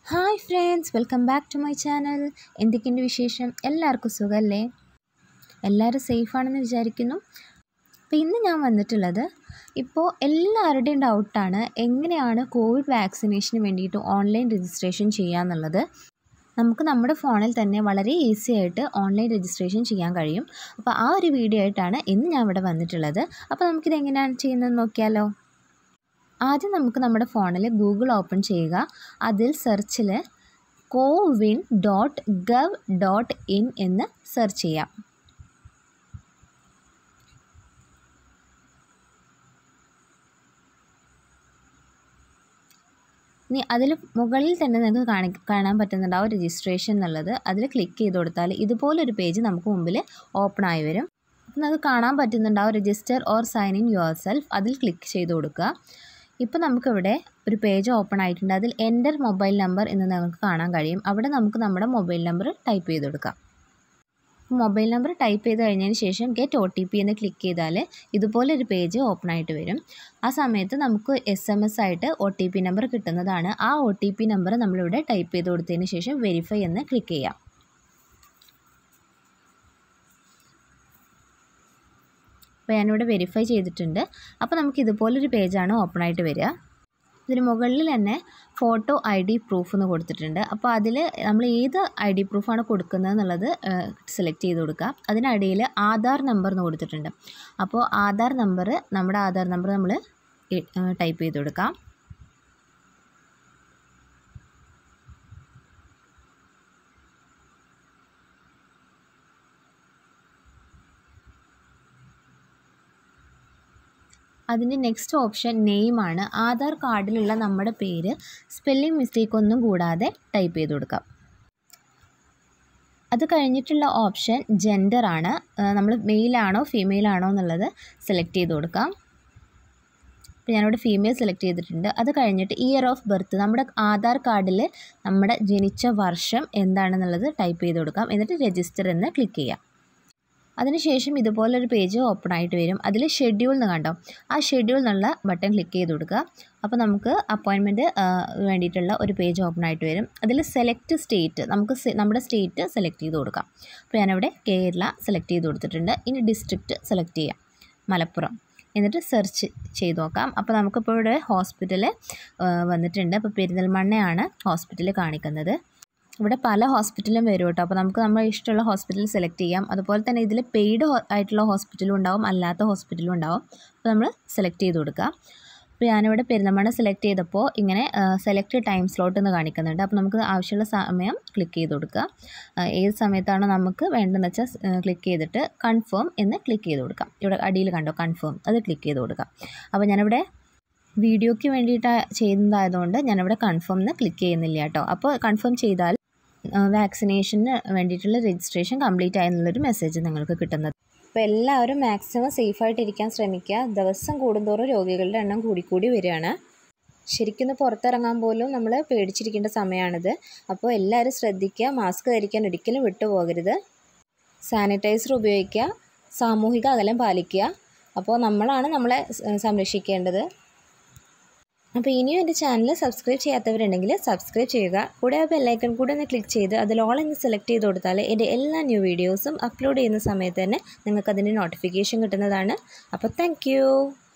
hi friends welcome back to my channel എന്തൊക്കെയുണ്ട് വിശേഷം എല്ലാവർക്കും സുഖമല്ലേ എല്ലാവരും സേഫാണെന്ന് വിചാരിക്കുന്നു അപ്പോൾ ഇന്ന് ഞാൻ വന്നിട്ടുള്ളത് ഇപ്പോൾ എല്ലാവരുടെയും ഡൗട്ടാണ് എങ്ങനെയാണ് കോവിഡ് വാക്സിനേഷന് വേണ്ടിയിട്ട് ഓൺലൈൻ രജിസ്ട്രേഷൻ ചെയ്യാന്നുള്ളത് നമുക്ക് നമ്മുടെ ഫോണിൽ തന്നെ വളരെ ഈസി ആയിട്ട് ഓൺലൈൻ രജിസ്ട്രേഷൻ ചെയ്യാൻ കഴിയും അപ്പോൾ ആ ഒരു വീഡിയോ ആയിട്ടാണ് ഇന്ന് ഞാൻ ഇവിടെ വന്നിട്ടുള്ളത് അപ്പോൾ നമുക്കിത് എങ്ങനെയാണ് ചെയ്യുന്നത് നോക്കിയാലോ ആദ്യം നമുക്ക് നമ്മുടെ ഫോണിൽ ഗൂഗിൾ ഓപ്പൺ ചെയ്യുക അതിൽ സെർച്ചിൽ CoWIN dot gov dot in എന്ന് സെർച്ച് ചെയ്യാം ഇനി അതിൽ മുകളിൽ തന്നെ നിങ്ങൾക്ക് കാണി കാണാൻ പറ്റുന്നുണ്ടാവും രജിസ്ട്രേഷൻ എന്നുള്ളത് അതിൽ ക്ലിക്ക് ചെയ്ത് കൊടുത്താൽ ഇതുപോലൊരു പേജ് നമുക്ക് മുമ്പിൽ ഓപ്പൺ ആയി വരും അപ്പോൾ നിങ്ങൾക്ക് കാണാൻ പറ്റുന്നുണ്ടാവും register or sign in yourself അതിൽ ക്ലിക്ക് ചെയ്ത് കൊടുക്കുക ഇപ്പോൾ നമുക്കിവിടെ ഒരു പേജ് ഓപ്പൺ ആയിട്ടുണ്ട് അതിൽ എൻ്റർ മൊബൈൽ നമ്പർ എന്ന് നിങ്ങൾക്ക് കാണാൻ കഴിയും അവിടെ നമുക്ക് നമ്മുടെ മൊബൈൽ നമ്പർ ടൈപ്പ് ചെയ്ത് കൊടുക്കാം മൊബൈൽ നമ്പർ ടൈപ്പ് ചെയ്ത് കഴിഞ്ഞതിന് ശേഷം ഗെറ്റ് ഒ ടി പി എന്ന് ക്ലിക്ക് ചെയ്താൽ ഇതുപോലെ ഒരു പേജ് ഓപ്പൺ ആയിട്ട് വരും ആ സമയത്ത് നമുക്ക് എസ് എം എസ് ആയിട്ട് ഒ ടി പി നമ്പർ കിട്ടുന്നതാണ് ആ ഒ ടി പി നമ്പർ നമ്മളിവിടെ ടൈപ്പ് ചെയ്ത് കൊടുത്തതിന് ശേഷം വെരിഫൈ എന്ന് ക്ലിക്ക് ചെയ്യാം അപ്പോൾ ഞാനിവിടെ വെരിഫൈ ചെയ്തിട്ടുണ്ട് അപ്പോൾ നമുക്ക് ഇതുപോലൊരു പേജാണ് ഓപ്പൺ ആയിട്ട് വരിക ഇതിന് മുകളിൽ തന്നെ ഫോട്ടോ ഐ ഡി പ്രൂഫ് എന്ന് കൊടുത്തിട്ടുണ്ട് അപ്പോൾ അതിൽ നമ്മൾ ഏത് ഐ ഡി പ്രൂഫാണ് കൊടുക്കുന്നത് എന്നുള്ളത് സെലക്ട് ചെയ്ത് കൊടുക്കുക അതിനിടയിൽ ആധാർ നമ്പർ എന്ന് കൊടുത്തിട്ടുണ്ട് അപ്പോൾ ആധാർ നമ്പർ നമ്മുടെ ആധാർ നമ്പർ നമ്മൾ ടൈപ്പ് ചെയ്ത് കൊടുക്കാം അതിൻ്റെ നെക്സ്റ്റ് ഓപ്ഷൻ നെയിമാണ് ആധാർ കാർഡിലുള്ള നമ്മുടെ പേര് സ്പെല്ലിംഗ് മിസ്റ്റേക്ക് ഒന്നും കൂടാതെ ടൈപ്പ് ചെയ്ത് കൊടുക്കാം അത് കഴിഞ്ഞിട്ടുള്ള ഓപ്ഷൻ ജെൻഡറാണ് നമ്മൾ മെയിലാണോ ഫീമെയിലാണോ എന്നുള്ളത് സെലക്ട് ചെയ്ത് കൊടുക്കാം അപ്പോൾ ഞാനിവിടെ ഫീമെയിൽ സെലക്ട് ചെയ്തിട്ടുണ്ട് അത് കഴിഞ്ഞിട്ട് ഇയർ ഓഫ് ബർത്ത് നമ്മുടെ ആധാർ കാർഡിൽ നമ്മുടെ ജനിച്ച വർഷം എന്താണെന്നുള്ളത് ടൈപ്പ് ചെയ്ത് കൊടുക്കാം എന്നിട്ട് രജിസ്റ്റർ എന്ന് ക്ലിക്ക് ചെയ്യാം അതിനുശേഷം ഇതുപോലൊരു പേജ് ഓപ്പൺ ആയിട്ട് വരും അതിൽ ഷെഡ്യൂൾ എന്ന് കണ്ടോ ആ ഷെഡ്യൂൾ എന്നുള്ള ബട്ടൺ ക്ലിക്ക് ചെയ്ത് കൊടുക്കുക അപ്പോൾ നമുക്ക് അപ്പോയിൻമെൻറ്റ് വേണ്ടിയിട്ടുള്ള ഒരു പേജ് ഓപ്പൺ ആയിട്ട് വരും അതിൽ സെലക്ട് സ്റ്റേറ്റ് നമുക്ക് നമ്മുടെ സ്റ്റേറ്റ് സെലക്ട് ചെയ്ത് കൊടുക്കാം അപ്പോൾ ഞാനിവിടെ കേരള സെലക്ട് ചെയ്ത് കൊടുത്തിട്ടുണ്ട് ഇനി ഡിസ്ട്രിക്റ്റ് സെലക്ട് ചെയ്യാം മലപ്പുറം എന്നിട്ട് സെർച്ച് ചെയ്ത് നോക്കാം അപ്പോൾ നമുക്കിപ്പോൾ ഇവിടെ ഹോസ്പിറ്റൽ വന്നിട്ടുണ്ട് അപ്പോൾ പെരിന്തൽമണ്ണയാണ് ഹോസ്പിറ്റൽ കാണിക്കുന്നത് ഇവിടെ പല ഹോസ്പിറ്റലും വരും കേട്ടോ അപ്പോൾ നമുക്ക് നമ്മൾ ഇഷ്ടമുള്ള ഹോസ്പിറ്റൽ സെലക്ട് ചെയ്യാം അതുപോലെ തന്നെ ഇതിൽ പെയ്ഡ് ആയിട്ടുള്ള ഹോസ്പിറ്റലും ഉണ്ടാവും അല്ലാത്ത ഹോസ്പിറ്റലും ഉണ്ടാവും അപ്പോൾ നമ്മൾ സെലക്ട് ചെയ്ത് കൊടുക്കുക അപ്പോൾ ഞാനിവിടെ പെരുന്തമണ്ണ സെലക്ട് ചെയ്തപ്പോൾ ഇങ്ങനെ സെലക്ട് ടൈം സ്ലോട്ട് എന്ന് കാണിക്കുന്നുണ്ട് അപ്പോൾ നമുക്ക് ആവശ്യമുള്ള സമയം ക്ലിക്ക് ചെയ്ത് കൊടുക്കുക ഏത് സമയത്താണോ നമുക്ക് വേണ്ടതെന്ന് വെച്ചാൽ ക്ലിക്ക് ചെയ്തിട്ട് കൺഫേം എന്ന് ക്ലിക്ക് ചെയ്ത് കൊടുക്കാം ഇവിടെ അടിയിൽ കണ്ടോ കൺഫേം അത് ക്ലിക്ക് ചെയ്ത് കൊടുക്കാം അപ്പോൾ ഞാനിവിടെ വീഡിയോയ്ക്ക് വേണ്ടിയിട്ട് ചെയ്യുന്നതായതുകൊണ്ട് ഞാനിവിടെ കൺഫേം എന്ന് ക്ലിക്ക് ചെയ്യുന്നില്ല കേട്ടോ അപ്പോൾ കൺഫേം ചെയ്താൽ വാക്സിനേഷന് വേണ്ടിയിട്ടുള്ള രജിസ്ട്രേഷൻ കംപ്ലീറ്റ് ആയെന്നുള്ളൊരു മെസ്സേജ് നിങ്ങൾക്ക് കിട്ടുന്നത് അപ്പോൾ എല്ലാവരും മാക്സിമം സേഫായിട്ട് ഇരിക്കാൻ ശ്രമിക്കുക ദിവസം കൂടുന്തോറും രോഗികളുടെ എണ്ണം കൂടിക്കൂടി വരികയാണ് ശരിക്കും പുറത്തിറങ്ങാൻ പോലും നമ്മൾ പേടിച്ചിരിക്കേണ്ട സമയമാണിത് അപ്പോൾ എല്ലാവരും ശ്രദ്ധിക്കുക മാസ്ക് ധരിക്കാൻ ഒരിക്കലും വിട്ടുപോകരുത് സാനിറ്റൈസർ ഉപയോഗിക്കുക സാമൂഹിക അകലം പാലിക്കുക അപ്പോൾ നമ്മളാണ് നമ്മളെ സംരക്ഷിക്കേണ്ടത് അപ്പോൾ ഇനിയും എൻ്റെ ചാനൽ സബ്സ്ക്രൈബ് ചെയ്യാത്തവരുണ്ടെങ്കിൽ സബ്സ്ക്രൈബ് ചെയ്യുക കൂടെ ആ ബെല്ലൈക്കൺ കൂടെ ഒന്ന് ക്ലിക്ക് ചെയ്ത് അതിൽ ഓൾ എന്ന് സെലക്ട് ചെയ്ത് കൊടുത്താൽ എൻ്റെ എല്ലാ ന്യൂ വീഡിയോസും അപ്ലോഡ് ചെയ്യുന്ന സമയത്ത് തന്നെ നിങ്ങൾക്ക് അതിൻ്റെ നോട്ടിഫിക്കേഷൻ കിട്ടുന്നതാണ് അപ്പോൾ താങ്ക്